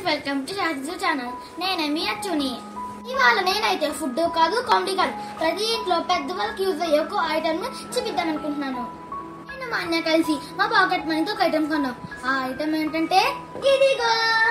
welcome to షాజు channel నేను మీ అచ్చుని ఇవాళ నేనైతే ఫుడ్ కాదు కామెడీ కాదు ప్రతి ఇంట్లో పెద్దవాళ్ళకి యూజ్ అయ్యే ఒక ఐటమ్ చూపిద్దాం అనుకుంటున్నాను నేను మా అన్న కలిసి మా పాకెట్ మనీతో ఒక ఐటమ్ కొన్నాం ఆ ఐటమ్ ఏంటంటే ఇదిగో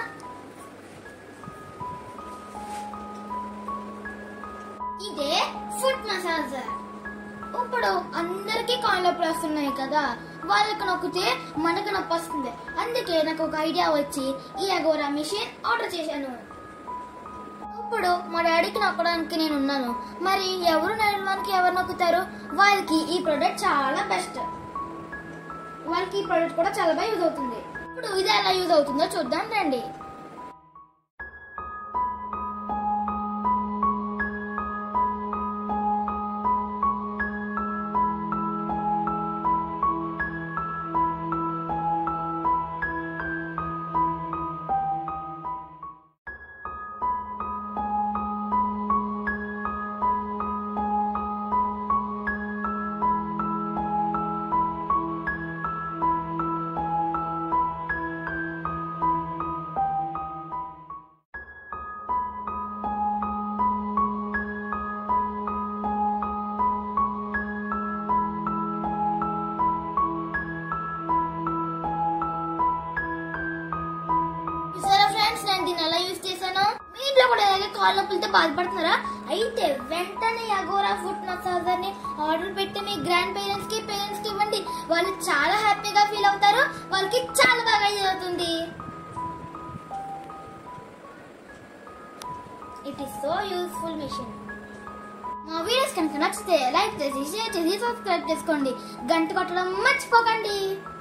ఇదే ఫుడ్ మసాజర్ ఇప్పుడు అందరికీ కాళ్ళ నొప్పులు వస్తున్నాయి కదా వాళ్ళకి నొక్కితే మనకు నొప్పి వస్తుంది అందుకే నాకు ఒక ఐడియా వచ్చి ఈ అగోరా మిషన్ ఆర్డర్ చేశాను ఇప్పుడు మా డాడీకి నొక్కడానికి నేను ఉన్నాను మరి ఎవరు నడవడానికి ఎవరు నొక్కుతారు వాళ్ళకి ఈ ప్రోడక్ట్ చాలా బెస్ట్ వాళ్ళకి ఈ ప్రోడక్ట్ కూడా చాలా బాగా యూజ్ అవుతుంది ఇప్పుడు ఇది ఎలా యూజ్ అవుతుందో చూద్దాం రండి చూసారా ఫ్రెండ్స్ నేను దీన్ని ఎలా యూజ్ చేశాను మీ ఇంట్లో కూడా ఇలాగే కాళ్ళ నొప్పులతో బాధపడుతున్నారా అయితే వెంటనే అగోరా ఫుడ్ మసాజర్ ని ఆర్డర్ పెట్టి మీ గ్రాండ్ పేరెంట్స్ కి పేరెంట్స్ కి ఇవ్వండి వాళ్ళు చాలా హ్యాపీగా ఫీల్ అవుతారు వాళ్ళకి చాలా బాగా యూజ్ అవుతుంది it is so useful machine మా వీడియోస్ కనుక నచ్చితే లైక్ చేసి షేర్ చేసి సబ్స్క్రైబ్ చేసుకోండి గంట కొట్టడం మర్చిపోకండి